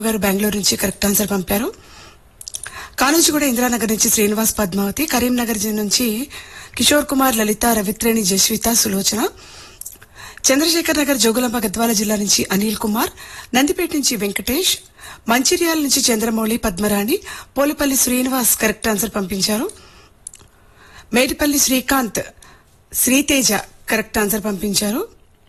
గారు బెంగళూరు నుంచి correct answer పంపారు కానుంచిగూడ ఇందిరానగర్ నుంచి శ్రీనివాస్ పద్మావతి కరీంనగర్ జి- నుంచి కిషోర్ కుమార్ లలిత రవిత్రేణి జస్విత సులోచన చంద్రశేఖర్ నగర్ జోగులాంబ గద్వాల జిల్లా నుంచి అనిల్ కుమార్ నందిపేట నుంచి వెంకటేష్ మంచిర్యాల నుంచి చంద్రమౌళి పద్మరాణి పోలిపల్లి శ్రీనివాస్ కరెక్ట్ ఆన్సర్ పంపించారు మేడిపల్లి శ్రీకాంత్ శ్రీతేజ కరెక్ట్ ఆన్సర్ పంపించారు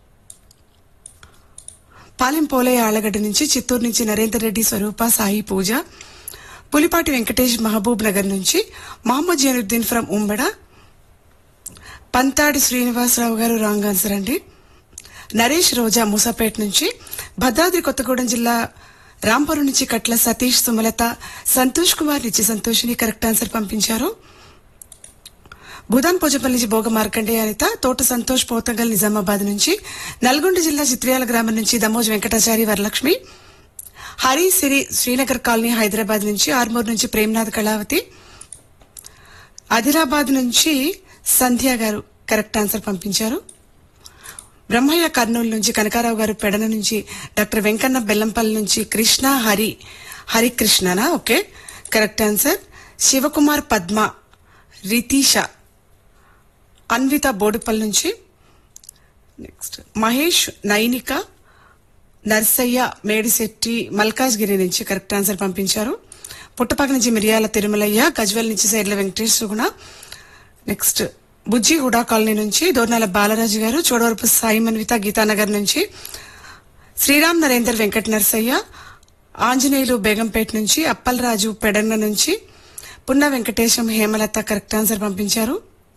పాలెం పోలయ్య ఆళ్లగడ్డ నుంచి చిత్తూరు నుంచి నరేందర్ రెడ్డి స్వరూప సాయి పూజ పులిపాటి వెంకటేష్ మహబూబ్ నగర్ నుంచి మహమ్మద్ జైనుద్దీన్ ఫ్రం ఉమ్మడ పంతాడి శ్రీనివాసరావు గారు రాంగ్ ఆన్సర్ అండి నరేష్ రోజా మూసాపేట నుంచి భద్రాద్రి కొత్తగూడెం జిల్లా రాంపురం నుంచి కట్ల సతీష్ సుమలత సంతోష్ కుమార్ నుంచి సంతోషిని కరెక్ట్ ఆన్సర్ పంపించారు భూదాన్ పోచపల్లి నుంచి భోగ మార్కండే అనిత తోట సంతోష్ పోతంగల్ నిజామాబాద్ నుంచి నల్గొండ జిల్లా చిత్రియాల గ్రామం నుంచి దమోజ్ వెంకటాచారి వరలక్ష్మి హరి సిరి శ్రీనగర్ కాలనీ హైదరాబాద్ నుంచి ఆర్మూర్ నుంచి ప్రేమ్నాథ్ కళావతి ఆదిలాబాద్ నుంచి సంధ్య గారు కరెక్ట్ ఆన్సర్ పంపించారు బ్రహ్మయ్య కర్నూలు నుంచి కనకారావు గారు పెడన నుంచి డాక్టర్ వెంకన్న బెల్లంపల్లి నుంచి కృష్ణ హరి హరికృష్ణనా okay correct answer Shivakumar Padma Ritisha Anvitha Boduppal నుంచి నెక్స్ట్ మహేష్ నైనిక నర్సయ్య మేడిశెట్టి మల్కాజ్గిరి నుంచి కరెక్ట్ ఆన్సర్ పంపించారు పుట్టపాక నుంచి మిరియాల తిరుమలయ్య గజ్వెల్ నుంచి సైడ్ల Venkatesh Suguna next Bujji HUDA colony నుంచి దోర్నాల బాలరాజు గారు చోడవరపు సాయి మన్విత గీతానగర్ నుంచి శ్రీరామ్ నరేందర్ వెంకట నర్సయ్య ఆంజనేయులు బేగంపేట నుంచి అప్పలరాజు పెడన్న నుంచి పున్న వెంకటేశం హేమలత కరెక్ట్ ఆన్సర్ పంపించారు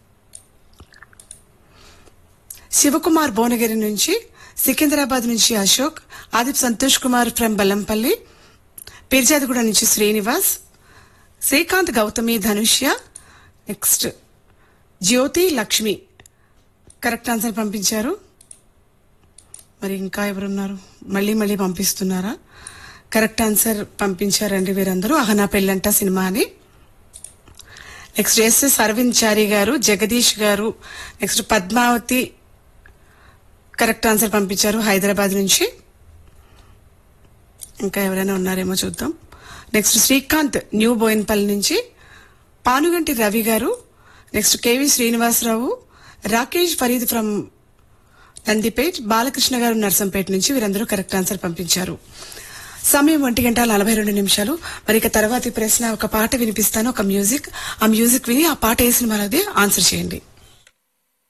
శివకుమార్ భువనగిరి నుంచి సికింద్రాబాద్ నుంచి అశోక్ ఆదిప్ సంతోష్ కుమార్ ఫ్రం బల్లంపల్లి పిర్జాదిగూడ నుంచి Srinivas Srikanth Gautami Dhanushya next Jyothi Lakshmi correct answer పంపించారు మరి ఇంకా ఎవరున్నారు మళ్ళీ మళ్ళీ పంపిస్తున్నారా కరెక్ట్ ఆన్సర్ పంపించారండి వీరందరూ అహనా పెళ్ళంట సినిమా అని నెక్స్ట్ ఎస్ఎస్ అరవింద్ చారి గారు జగదీష్ గారు నెక్స్ట్ పద్మావతి కరెక్ట్ ఆన్సర్ పంపించారు హైదరాబాద్ నుంచి ఇంకా ఎవరైనా ఉన్నారేమో చూద్దాం నెక్స్ట్ శ్రీకాంత్ న్యూ బోయిన్పల్లి నుంచి పానుగంటి రవి గారు next KV Srinivasarao Rakesh Fareed from Nandipet Balakrishna గారు నర్సంపేట నుంచి వీరందరూ కరెక్ట్ ఆన్సర్ పంపించారు సమయం ఒంటి గంట నలభై రెండు నిమిషాలు మరి ఇక తర్వాతి ప్రశ్న ఒక పాట వినిపిస్తాను ఒక మ్యూజిక్ ఆ మ్యూజిక్ విని ఆ పాట వేసిన మనది ఆన్సర్ చేయండి